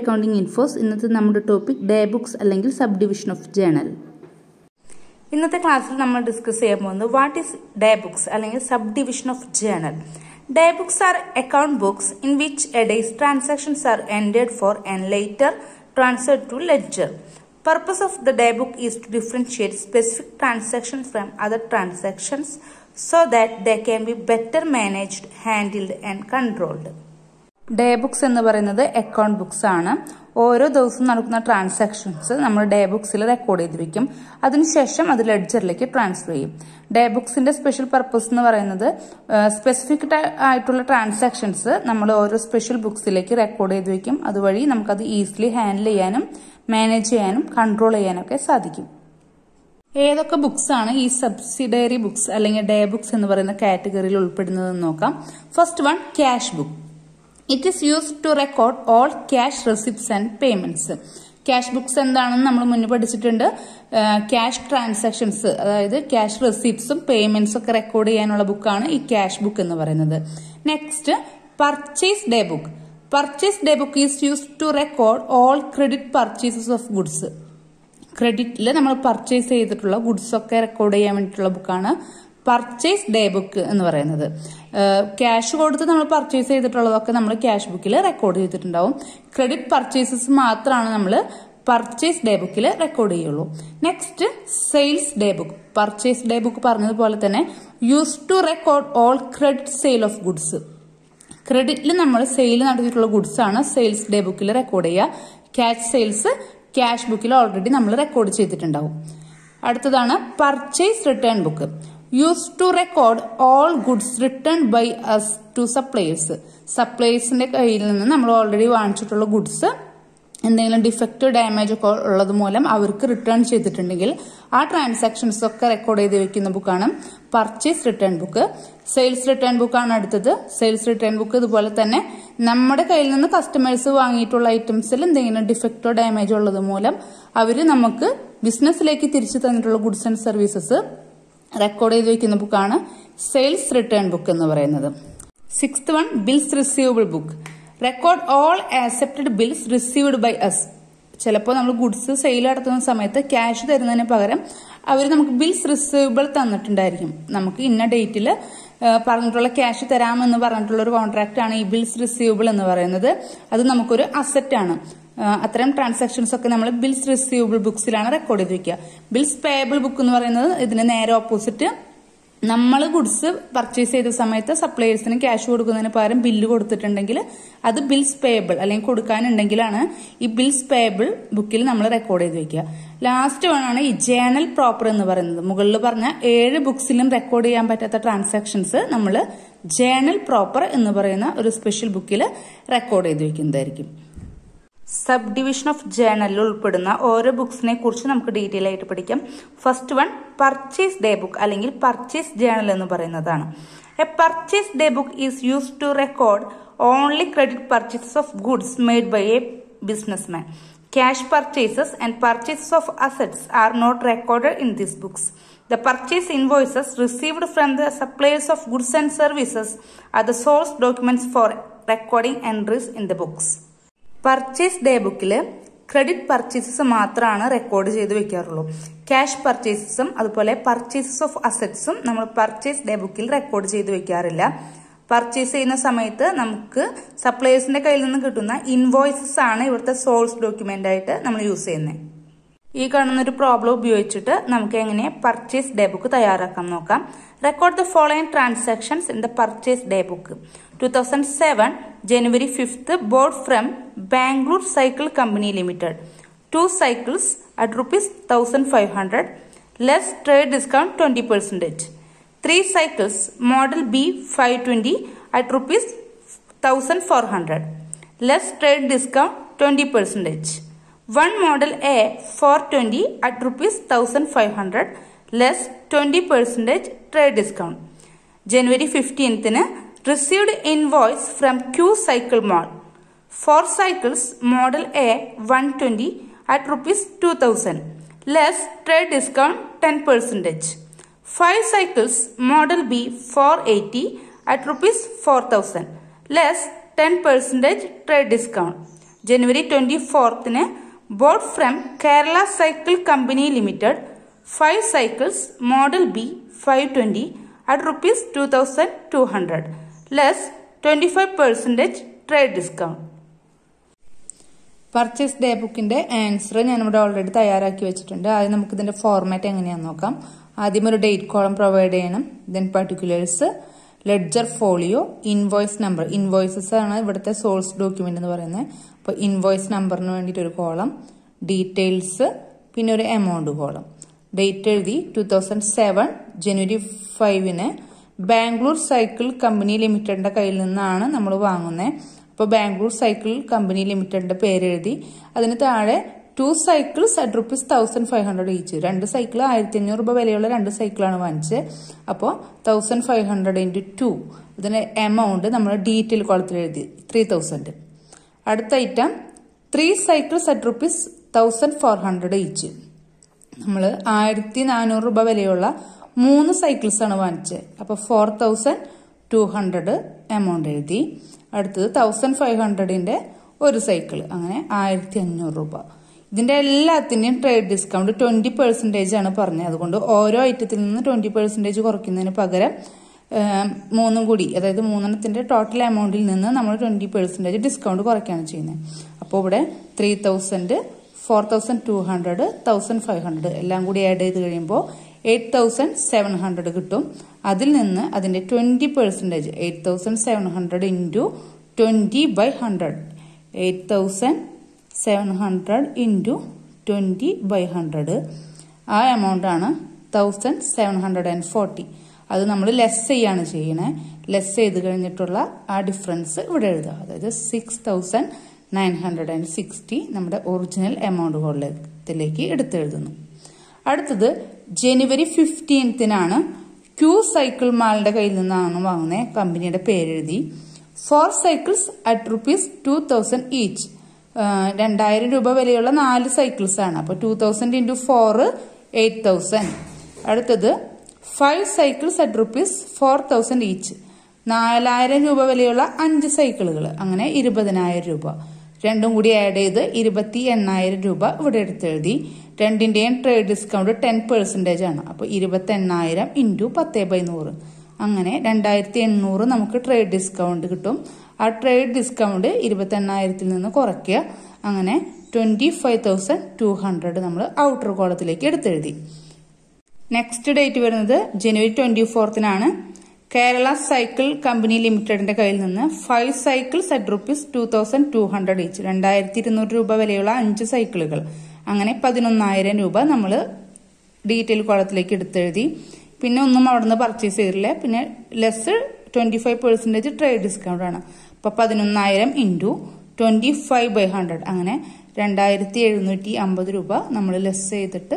Accounting infos ഇന്നത്തെ നമ്മുടെ topic day books അല്ലെങ്കിൽ സബ് ഡിവിഷൻ ഓഫ് ജേണൽ ഇന്നത്തെ ക്ലാസ്സിൽ നമ്മൾ ഡിസ്കസ് ചെയ്യാൻ പോകുന്നത് വാട്ട് ഈസ് ഡേ ബുക്സ് അല്ലെങ്കിൽ sub division of journal day books are account books in which a day's transactions are entered for and later transfer to ledger Purpose of the day book is to differentiate specific transactions from other transactions so that they can be better managed, handled and controlled. Day books എന്ന് പറയുന്നത് account books ആണ് ഓരോ ദിവസവും നടക്കുന്ന transactions നമ്മൾ day ബുക്സിൽ record ചെയ്ത് വെക്കും അതിനുശേഷം അത് ലെഡ്ജറിലേക്ക് ട്രാൻസ്ഫർ ചെയ്യും ഡേ ബുക്സിന്റെ സ്പെഷ്യൽ പർപ്പസ് എന്ന് പറയുന്നത് സ്പെസിഫിക് ആയിട്ടുള്ള ട്രാൻസാക്ഷൻസ് നമ്മൾ ഓരോ സ്പെഷ്യൽ ബുക്സിലേക്ക് റെക്കോർഡ് ചെയ്ത് വെക്കും അതുവഴി നമുക്കത് ഈസിലി ഹാൻഡിൽ ചെയ്യാനും മാനേജ് ചെയ്യാനും കൺട്രോൾ ചെയ്യാനൊക്കെ സാധിക്കും ഏതൊക്കെ ബുക്സ് ആണ് ഈ സബ്സിഡറി ബുക്സ് അല്ലെങ്കിൽ ഡേ ബുക്സ് എന്ന് പറയുന്ന കാറ്റഗറിയിൽ ഉൾപ്പെടുന്നതെന്ന് നോക്കാം first one cash book it is use to record all cash receipts and payments cash books എന്താണെന്ന് നമ്മൾ മുന്നേ പഠിച്ചിട്ടുണ്ട് ക്യാഷ് ട്രാൻസാക്ഷൻസ് അതായത് ക്യാഷ് റെസിപ്റ്റ്സും പേയ്മെന്റ്സും ഒക്കെ റെക്കോർഡ് ചെയ്യാനുള്ള ബുക്കാണ് ഈ ക്യാഷ് ബുക്ക് എന്ന് പറയുന്നത് next purchase day book purchase day book is use to record all credit purchases of goods ക്രെഡിറ്റിൽ നമ്മൾ പർച്ചേസ് ചെയ്തിട്ടുള്ള ഗുഡ്സ് ഒക്കെ റെക്കോർഡ് ചെയ്യാൻ വേണ്ടിയിട്ടുള്ള ബുക്കാണ് പർച്ചേസ് ഡേ ബുക്ക് എന്ന് പറയുന്നത് ക്യാഷ് കൊടുത്ത് നമ്മൾ പർച്ചേസ് ചെയ്തിട്ടുള്ളതൊക്കെ നമ്മൾ ക്യാഷ് ബുക്കിൽ റെക്കോർഡ് ചെയ്തിട്ടുണ്ടാവും ക്രെഡിറ്റ് പർച്ചേസസ് മാത്രമാണ് നമ്മൾ പർച്ചേസ് ഡേ ബുക്കിൽ റെക്കോർഡ് ചെയ്യുള്ളൂ next sales day book purchase day book പറഞ്ഞതുപോലെ തന്നെ use to record all credit sale of goods ക്രെഡിറ്റിൽ നമ്മൾ സെയിൽ നടത്തിയിട്ടുള്ള ഗുഡ്സ് ആണ് സെയിൽസ് ഡേ ബുക്കിൽ റെക്കോർഡ് ചെയ്യുക ക്യാഷ് സെയിൽസ് ക്യാഷ് ബുക്കിൽ ഓൾറെഡി നമ്മൾ റെക്കോർഡ് ചെയ്തിട്ടുണ്ടാവും അടുത്തതാണ് purchase return book use to record all goods return by us to supplies സപ്ലൈസിന്റെ കയ്യിൽ നിന്ന് നമ്മൾ ഓൾറെഡി വാങ്ങിച്ചിട്ടുള്ള ഗുഡ്സ് എന്തെങ്കിലും ഡിഫക്റ്റ് ഡാമേജ് ഒക്കെ ഉള്ളത് മൂലം അവർക്ക് റിട്ടേൺ ചെയ്തിട്ടുണ്ടെങ്കിൽ ആ ട്രാൻസാക്ഷൻസ് ഒക്കെ റെക്കോർഡ് ചെയ്ത് വെക്കുന്ന ബുക്കാണ് purchase return book sales return ബുക്കാണ് അടുത്തത് സെയിൽസ് റിട്ടേൺ ബുക്ക് ഇതുപോലെ തന്നെ നമ്മുടെ കയ്യിൽ നിന്ന് കസ്റ്റമേഴ്സ് വാങ്ങിയിട്ടുള്ള ഐറ്റംസിൽ എന്തെങ്കിലും ഡിഫക്റ്റോ ഡാമേജോ ഉള്ളത് മൂലം അവർ നമുക്ക് ബിസിനസ്സിലേക്ക് തിരിച്ചു തന്നിട്ടുള്ള ഗുഡ്സ് ആൻഡ് സർവീസസ് റെക്കോർഡ് ചെയ്ത് വെക്കുന്ന ബുക്കാണ് സെയിൽസ് റിട്ടേൺ ബുക്ക് എന്ന് പറയുന്നത് sixth one bills receivable book record all accepted bills received by us ചിലപ്പോൾ നമ്മൾ ഗുഡ്സ് സെയിൽ നടത്തുന്ന സമയത്ത് ക്യാഷ് തരുന്നതിന് പകരം അവർ നമുക്ക് ബിൽസ് റിസീവബിൾ തന്നിട്ടുണ്ടായിരിക്കും നമുക്ക് ഇന്ന ഡേറ്റിൽ പറഞ്ഞിട്ടുള്ള ക്യാഷ് തരാമെന്ന് പറഞ്ഞിട്ടുള്ള ഒരു കോൺട്രാക്ട് ആണ് ഈ ബിൽസ് റിസീവബിൾ എന്ന് പറയുന്നത് അത് നമുക്കൊരു അസറ്റ് ആണ് അത്തരം ട്രാൻസാക്ഷൻസ് ഒക്കെ നമ്മൾ ബിൽസ് റിസീവബിൾ ബുക്സിലാണ് റെക്കോർഡ് ചെയ്ത് വെക്കുക ബിൽസ് പേയബിൾ ബുക്ക് എന്ന് പറയുന്നത് ഇതിന് നേരെ ഓപ്പോസിറ്റ് നമ്മൾ ഗുഡ്സ് പർച്ചേസ് ചെയ്ത സമയത്ത് സപ്ലയേഴ്സിന് ക്യാഷ് കൊടുക്കുന്നതിന് പകരം ബില്ല് കൊടുത്തിട്ടുണ്ടെങ്കിൽ അത് ബിൽസ് പേയബിൾ അല്ലെങ്കിൽ കൊടുക്കാനുണ്ടെങ്കിലാണ് ഈ ബിൽസ് പേയബിൾ ബുക്കിൽ നമ്മൾ റെക്കോർഡ് ചെയ്ത് വെക്കുക ലാസ്റ്റ് വൺ ആണ് ഈ ജേണൽ പ്രോപ്പർ എന്ന് പറയുന്നത് മുകളിൽ പറഞ്ഞ ഏഴ് ബുക്സിലും റെക്കോർഡ് ചെയ്യാൻ പറ്റാത്ത ട്രാൻസാക്ഷൻസ് നമ്മൾ ജേണൽ പ്രോപ്പർ എന്ന് പറയുന്ന ഒരു സ്പെഷ്യൽ ബുക്കിൽ റെക്കോർഡ് ചെയ്ത് വെക്കുന്നതായിരിക്കും സബ് ഡിവിഷൻ ഓഫ് ജേണലിൽ ഉൾപ്പെടുന്ന ഓരോ ബുക്സിനെ കുറിച്ച് നമുക്ക് ഡീറ്റെയിൽ ആയിട്ട് പഠിക്കാം first one purchase day book അല്ലെങ്കിൽ പർച്ചേസ് ജേണൽ എന്ന് പറയുന്നതാണ് a purchase day book is use to record only credit purchases of goods made by a businessman cash purchases and purchases of assets are not recorded in these books The purchase invoices received from the suppliers of goods and services are the source documents for recording entries in the books. Purchase day ബുക്കിൽ credit purchases മാത്രമാണ് record ചെയ്ത് വെക്കാറുള്ളൂ cash പർച്ചേസസും അതുപോലെ purchases of അസറ്റ്സും നമ്മൾ purchase day ബുക്കിൽ record ചെയ്ത് വെക്കാറില്ല purchase ചെയ്യുന്ന സമയത്ത് നമുക്ക് സപ്ലയേഴ്സിന്റെ കയ്യിൽ നിന്ന് കിട്ടുന്ന ഇൻവോയ്സസ് ആണ് ഇവിടുത്തെ സോഴ്സ് ഡോക്യുമെന്റ് ആയിട്ട് നമ്മൾ യൂസ് ചെയ്യുന്നത് ഈ കാണുന്ന ഒരു പ്രോബ്ലം ഉപയോഗിച്ചിട്ട് നമുക്ക് എങ്ങനെ പർച്ചേസ് ഡേ ബുക്ക് തയ്യാറാക്കാം നോക്കാം record the following transactions in the purchase day book two thousand seven January fifth bought from Bangalore cycle company limited two cycles at rupees thousand five hundred less trade discount twenty percentage three cycles model B five twenty at rupees thousand four hundred less trade discount twenty percentage One model A 420 at rupees 1500 less 20% trade discount. January 15th received invoice from Q Cycle Mall. Four cycles model A 120 at rupees 2000 less trade discount 10%. Five cycles model B 480 at rupees 4000 less 10% trade discount. January twenty ഫോർത്തിന് bought from Kerala cycle company limited five cycles model B five twenty at rupees two thousand two hundred less twenty five percentage trade discount purchase day ബുക്കിന്റെ answer ഞാനിവിടെ already തയ്യാറാക്കി വെച്ചിട്ടുണ്ട് ആദ്യം നമുക്ക് ഇതിന്റെ format എങ്ങനെയാണെന്ന് നോക്കാം ആദ്യം ഒരു ഡേറ്റ് കോളം പ്രൊവൈഡ് ചെയ്യണം then particulars ledger folio invoice number invoices ആണ് ഇവിടുത്തെ സോഴ്സ് ഡോക്യുമെന്റ് എന്ന് പറയുന്നത് അപ്പോൾ ഇൻവോയ്സ് നമ്പറിന് വേണ്ടിയിട്ട് ഒരു കോളം ഡീറ്റെയിൽസ് പിന്നെ ഒരു എമൗണ്ട് കോളം ഡേറ്റ് എഴുതി ടു തൗസൻഡ് സെവൻ ജനുവരി ഫൈവിന് ബാംഗ്ലൂർ സൈക്കിൾ കമ്പനി ലിമിറ്റഡിന്റെ കയ്യിൽ നിന്നാണ് നമ്മൾ വാങ്ങുന്നത് അപ്പോൾ ബാംഗ്ലൂർ സൈക്കിൾ കമ്പനി ലിമിറ്റഡിന്റെ പേര് എഴുതി അതിന് താഴെ two cycles at rupees thousand five hundred each രണ്ട് സൈക്കിൾ ആയിരത്തി അഞ്ഞൂറ് രൂപ വിലയുള്ള രണ്ട് സൈക്കിളാണ് വാങ്ങിച്ചത് അപ്പോൾ thousand five hundred into two ഇതിന് എമൗണ്ട് നമ്മൾ ഡീറ്റെയിൽ കോളത്തിൽ എഴുതി ത്രീ തൗസൻഡ് അടുത്ത item three cycles at rupees thousand four hundred each നമ്മൾ ആയിരത്തി നാനൂറ് രൂപ വിലയുള്ള മൂന്ന് സൈക്കിൾസ് ആണ് വാങ്ങിച്ചത് അപ്പോൾ four thousand two hundred amount എഴുതി അടുത്തത് തൗസൻഡ് ഫൈവ് ഹൺഡ്രഡിന്റെ ഒരു സൈക്കിൾ അങ്ങനെ ആയിരത്തി അഞ്ഞൂറ് രൂപ ഇതിന്റെ എല്ലാത്തിന്റെയും ട്രേഡ് ഡിസ്കൗണ്ട് ട്വന്റി പെർസെന്റേജ് ആണ് പറഞ്ഞത് അതുകൊണ്ട് ഓരോ ഐറ്റത്തിൽ നിന്ന് ട്വന്റി പെർസെന്റേജ് കുറയ്ക്കുന്നതിന് പകരം മൂന്നും കൂടി അതായത് മൂന്നെണ്ണത്തിന്റെ ടോട്ടൽ എമൗണ്ടിൽ നിന്ന് നമ്മൾ ട്വന്റി പെർസെന്റേജ് ഡിസ്കൗണ്ട് കുറയ്ക്കുകയാണ് ചെയ്യുന്നത് അപ്പോൾ ഇവിടെ three thousand four thousand two hundred thousand five hundred എല്ലാം കൂടി ആഡ് ചെയ്ത് കഴിയുമ്പോൾ എയ്റ്റ് തൗസൻഡ് സെവൻ ഹൺഡ്രഡ് കിട്ടും അതിൽ നിന്ന് അതിന്റെ twenty percentage eight thousand seven hundred into twenty by hundred eight thousand seven hundred into twenty by hundred ആ amount ആണ് thousand seven hundred and forty അത് നമ്മൾ ലെസ് ചെയ്യാണ് ചെയ്യണേ ലെസ് ചെയ്ത് കഴിഞ്ഞിട്ടുള്ള ആ ഡിഫറൻസ് ഇവിടെ എഴുതുക അതായത് six thousand nine hundred and sixty നമ്മുടെ ഒറിജിനൽ എമൗണ്ട് കൊള്ളത്തിലേക്ക് എടുത്തെഴുതുന്നു അടുത്തത് ജനുവരി ഫിഫ്റ്റീൻത്തിനാണ് ക്യൂ സൈക്കിൾ മാളിന്റെ കയ്യിൽ നിന്നാണ് വാങ്ങുന്നത് കമ്പനിയുടെ പേരെഴുതി four cycles at rupees two thousand each രണ്ടായിരം രൂപ വിലയുള്ള നാല് സൈക്കിൾസ് ആണ് അപ്പോൾ two thousand into four eight thousand അടുത്തത് five cycles at rupees four thousand each നാലായിരം രൂപ വിലയുള്ള അഞ്ച് സൈക്കിളുകൾ അങ്ങനെ ഇരുപതിനായിരം രൂപ രണ്ടും കൂടി ആഡ് ചെയ്ത് ഇരുപത്തി എണ്ണായിരം രൂപ ഇവിടെ എടുത്തെഴുതി രണ്ടിന്റെയും ട്രേഡ് ഡിസ്കൗണ്ട് ടെൻ പെർസെന്റേജ് ആണ് അപ്പോൾ ഇരുപത്തി എണ്ണായിരം ഇൻറ്റു പത്തേ ബൈ നൂറ് അങ്ങനെ രണ്ടായിരത്തി എണ്ണൂറ് നമുക്ക് ട്രേഡ് ഡിസ്കൗണ്ട് കിട്ടും ആ ട്രേഡ് ഡിസ്കൗണ്ട് ഇരുപത്തി എണ്ണായിരത്തിൽ നിന്ന് കുറയ്ക്കുക അങ്ങനെ twenty five thousand two hundred നമ്മൾ ഔട്ടർ കോളത്തിലേക്ക് എടുത്തെഴുതി നെക്സ്റ്റ് ഡേറ്റ് വരുന്നത് ജനുവരി ട്വന്റി ഫോർത്തിനാണ് കേരള സൈക്കിൾ കമ്പനി ലിമിറ്റഡിന്റെ കയ്യിൽ നിന്ന് five cycles at rupees two thousand two hundred each രണ്ടായിരത്തി ഇരുന്നൂറ് രൂപ വിലയുള്ള അഞ്ച് സൈക്കിളുകൾ അങ്ങനെ പതിനൊന്നായിരം രൂപ നമ്മൾ ഡീറ്റെയിൽ കോളത്തിലേക്ക് എടുത്തെഴുതി പിന്നെ ഒന്നും അവിടുന്ന് പർച്ചേസ് ചെയ്തില്ല പിന്നെ less twenty five percentage trade discount ആണ് അപ്പൊ പതിനൊന്നായിരം into twenty five by hundred അങ്ങനെ രണ്ടായിരത്തി എഴുന്നൂറ്റി അമ്പത് രൂപ നമ്മൾ ലെസ് ചെയ്തിട്ട്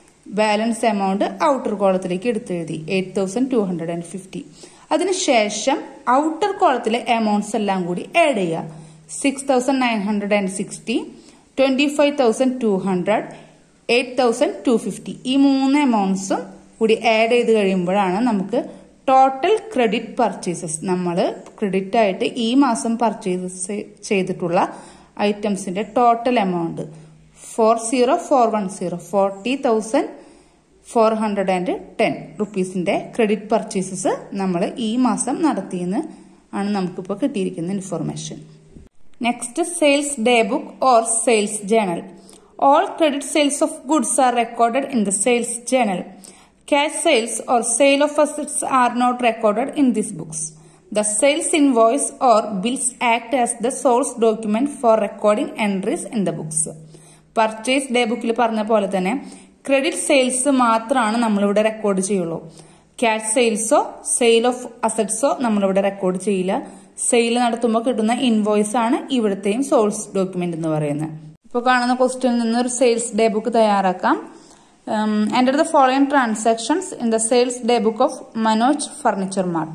ബാലൻസ് എമൗണ്ട് ഔട്ടർ കോളത്തിലേക്ക് എടുത്തെഴുതി eight thousand two hundred and fifty അതിനുശേഷം ഔട്ടർ കോളത്തിലെ എമൗണ്ട്സ് എല്ലാം കൂടി ആഡ് ചെയ്യുക six thousand nine hundred and sixty twenty five thousand two hundred eight thousand two fifty ഈ മൂന്ന് എമൗണ്ട്സും കൂടി ആഡ് ചെയ്ത് കഴിയുമ്പോഴാണ് നമുക്ക് ടോട്ടൽ ക്രെഡിറ്റ് പർച്ചേസസ് നമ്മൾ ക്രെഡിറ്റ് ആയിട്ട് ഈ മാസം പർച്ചേസ് ചെയ്തിട്ടുള്ള ഐറ്റംസിന്റെ total amount four zero four one zero forty thousand four hundred and ten റുപ്പീസിന്റെ ക്രെഡിറ്റ് പർച്ചേസസ് നമ്മൾ ഈ മാസം നടത്തിയെന്ന് ആണ് നമുക്കിപ്പോൾ കിട്ടിയിരിക്കുന്ന information next sales day book or sales journal all credit sales of goods are recorded in the sales journal Cash sales or sale of assets are not recorded in these books. The sales invoice or bills act as the source document for recording entries in the books. Purchase day ബുക്കിൽ പറഞ്ഞ പോലെ തന്നെ credit sales മാത്രമാണ് നമ്മളിവിടെ record ചെയ്യുള്ളൂ cash സെയിൽസോ sale of അസറ്റ്സോ നമ്മളിവിടെ റെക്കോർഡ് ചെയ്യില്ല സെയിൽ നടത്തുമ്പോൾ കിട്ടുന്ന ഇൻവോയ്സ് ആണ് ഇവിടുത്തെയും സോഴ്സ് ഡോക്യുമെന്റ് എന്ന് പറയുന്നത് ഇപ്പോൾ കാണുന്ന ക്വസ്റ്റ്യനിൽ നിന്ന് ഒരു സെയിൽസ് ഡേ ബുക്ക് തയ്യാറാക്കാം Um, enter the following transactions in the sales day book of Manoj Furniture Mart.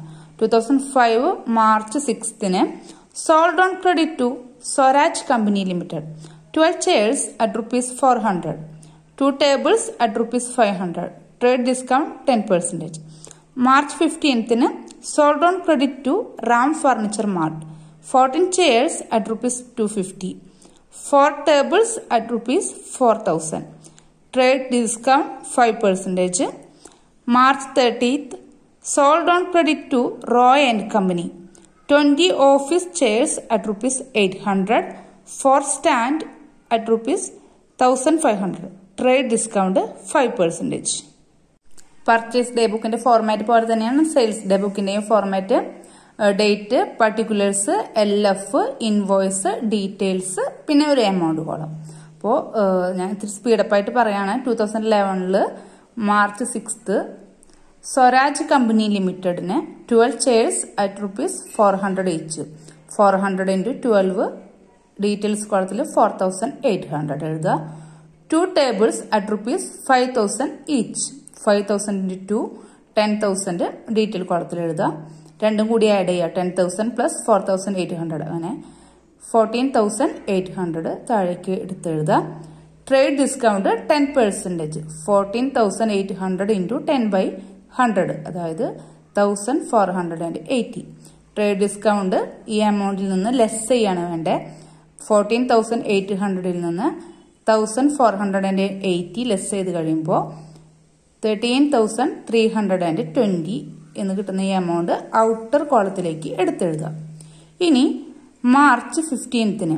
2005 March 6th sold on credit to Swaraj Company Limited. 12 chairs at rupees 400. 2 tables at rupees 500. Trade discount 10%. March 15th sold on credit to Ram Furniture Mart. 14 chairs at rupees 250. Four tables at rupees four thousand trade discount five percentage March thirtieth sold on credit to Roy and company twenty office chairs at rupees eight hundred four stand at rupees thousand five hundred trade discount five percentage purchase day ബുക്കിന്റെ format പോലെ തന്നെയാണ് sales day ബുക്കിന്റെയും format date particulars L F invoice details പിന്നെ ഒരു amount column അപ്പോൾ ഞാൻ ഇത്തിരി speed up ആയിട്ട് പറയാണ് ടൂ തൗസൻഡ് ലെവനില് മാർച്ച് സിക്സ്ത് സ്വരാജ് കമ്പനി ലിമിറ്റഡിന് twelve chairs at rupees four hundred each four hundred into twelve details കോളത്തിൽ ഫോർ തൗസൻഡ് എയ്റ്റ് ഹൺഡ്രഡ് എഴുതുക two tables at rupees five thousand each five thousand into two ten thousand detail കോളത്തിൽ എഴുതുക രണ്ടും കൂടി add ചെയ്യുക ten thousand plus four thousand eight hundred അങ്ങനെ fourteen thousand eight hundred താഴേക്ക് എടുത്തെഴുതുക trade discount ten percentage fourteen thousand eight hundred into ten by hundred അതായത് thousand four hundred and eighty trade discount ഈ എമൗണ്ടിൽ നിന്ന് less ചെയ്യാണ് വേണ്ടത് fourteen thousand eight ഹൺഡ്രഡിൽ നിന്ന് thousand four hundred and eighty less ചെയ്ത് കഴിയുമ്പോൾ thirteen thousand three hundred and twenty എന്ന് കിട്ടുന്ന ഈ എമൗണ്ട് ഔട്ടർ കോളത്തിലേക്ക് എടുത്തെഴുതുക ഇനി മാർച്ച് ഫിഫ്റ്റീൻത്തിന്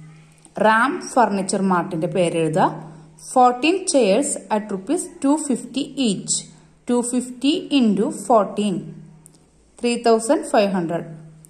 റാം ഫർണിച്ചർ മാർട്ടിന്റെ പേരെഴുതുക fourteen chairs at rupees two fifty each two fifty into fourteen three thousand five hundred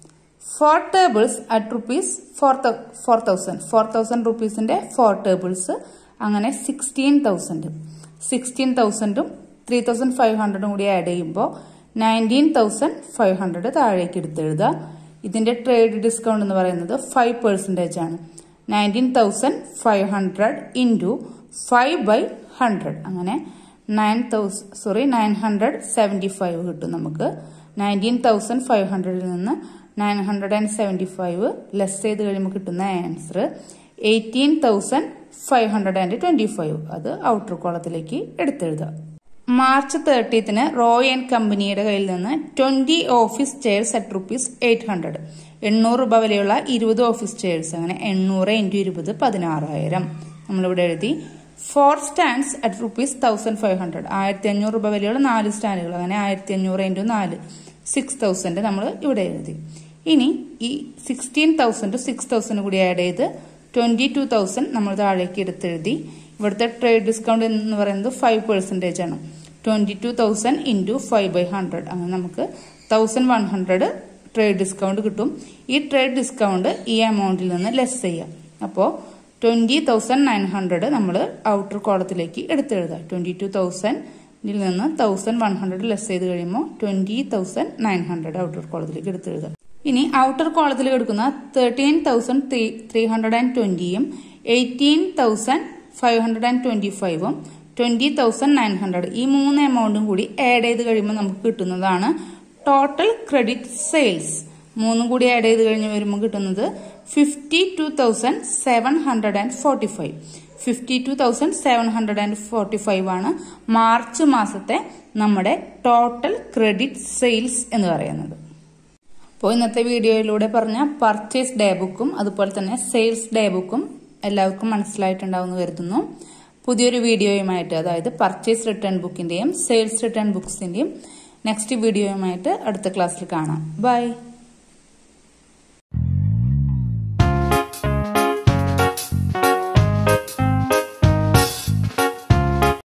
four tables at rupees four four thousand four thousand റുപ്പീസിന്റെ ഫോർ ടേബിൾസ് അങ്ങനെ സിക്സ്റ്റീൻ തൗസൻഡ് സിക്സ്റ്റീൻ തൗസൻഡും three thousand five ഹൺഡ്രഡും കൂടി add ചെയ്യുമ്പോൾ nineteen thousand five hundred താഴേക്ക് എടുത്തെഴുതുക ഇതിന്റെ trade discount എന്ന് പറയുന്നത് ഫൈവ് പെർസെൻറ്റേജ് ആണ് nineteen thousand five hundred into five by hundred അങ്ങനെ nine thousand sorry nine hundred seventy five കിട്ടും നമുക്ക് നയൻറ്റീൻ തൗസൻഡ് ഫൈവ് ഹൺഡ്രഡിൽ നിന്ന് nine hundred and seventy five less ചെയ്ത് കഴിയുമ്പോൾ കിട്ടുന്ന answer eighteen thousand five hundred and twenty five അത് outer കോളത്തിലേക്ക് എടുത്തെഴുതുക മാർച്ച് തേർട്ടീത്തിന് റോയ് ആൻഡ് കമ്പനിയുടെ കയ്യിൽ നിന്ന് twenty office chairs at rupees eight hundred എണ്ണൂറ് രൂപ വിലയുള്ള ഇരുപത് ഓഫീസ് ചെയർസ് അങ്ങനെ എണ്ണൂറ് ഇൻറ്റു ഇരുപത് പതിനാറായിരം നമ്മളിവിടെ എഴുതി four stands at rupees thousand five hundred ആയിരത്തി അഞ്ഞൂറ് രൂപ വിലയുള്ള നാല് സ്റ്റാൻഡുകൾ അങ്ങനെ ആയിരത്തി അഞ്ഞൂറ് ഇൻറ്റു നാല് സിക്സ് തൗസൻഡ് നമ്മൾ ഇവിടെ എഴുതി ഇനി ഈ സിക്സ്റ്റീൻ തൗസൻഡ് സിക്സ് തൗസൻഡ് കൂടി ആഡ് ചെയ്ത് ട്വന്റി ടു തൗസൻഡ് നമ്മൾ താഴേക്ക് എടുത്തെഴുതി ഇവിടുത്തെ ട്രേഡ് ഡിസ്കൗണ്ട് എന്ന് പറയുന്നത് ഫൈവ് പെർസെൻറ്റേജ് ആണ് twenty two thousand into five by hundred അങ്ങനെ നമുക്ക് thousand one hundred trade discount കിട്ടും ഈ ട്രേഡ് ഡിസ്കൗണ്ട് ഈ എമൗണ്ടിൽ നിന്ന് ലെസ് ചെയ്യാം അപ്പോൾ ട്വന്റി തൗസൻഡ് നയൻ ഹൺഡ്രഡ് നമ്മൾ ഔട്ടർ കോളത്തിലേക്ക് എടുത്തെഴുതാം ട്വന്റി ടു തൗസൻഡിൽ നിന്ന് തൗസൻഡ് വൺ ഹൺഡ്രഡ് ലെസ് ചെയ്ത് കഴിയുമ്പോൾ twenty thousand nine hundred outer കോളത്തിലേക്ക് എടുത്തെഴുതാം ഇനി ഔട്ടർ കോളത്തിൽ എടുക്കുന്ന thirteen thousand three three hundred and ട്വന്റിയും eighteen thousand five hundred and twenty ഫൈവും ട്വന്റി തൗസൻഡ് നയൻ ഹൺഡ്രഡ് ഈ മൂന്ന് എമൗണ്ടും കൂടി ആഡ് ചെയ്ത് കഴിയുമ്പോൾ നമുക്ക് കിട്ടുന്നതാണ് ടോട്ടൽ ക്രെഡിറ്റ് സെയിൽസ് മൂന്നും കൂടി ആഡ് ചെയ്ത് കഴിഞ്ഞ് വരുമ്പോൾ കിട്ടുന്നത് fifty two thousand seven hundred and forty five fifty two thousand seven hundred and forty five ആണ് മാർച്ച് മാസത്തെ നമ്മുടെ ടോട്ടൽ ക്രെഡിറ്റ് സെയിൽസ് എന്ന് പറയുന്നത് അപ്പോൾ ഇന്നത്തെ വീഡിയോയിലൂടെ പറഞ്ഞ പർച്ചേസ് ഡേ ബുക്കും അതുപോലെ തന്നെ സെയിൽസ് ഡേ ബുക്കും എല്ലാവർക്കും മനസ്സിലായിട്ടുണ്ടാവുമെന്ന് കരുതുന്നു പുതിയൊരു വീഡിയോയുമായിട്ട് അതായത് പർച്ചേസ് റിട്ടേൺ ബുക്കിന്റെയും സെയിൽസ് റിട്ടേൺ ബുക്സിന്റെയും നെക്സ്റ്റ് വീഡിയോയുമായിട്ട് അടുത്ത ക്ലാസ്സിൽ കാണാം ബൈ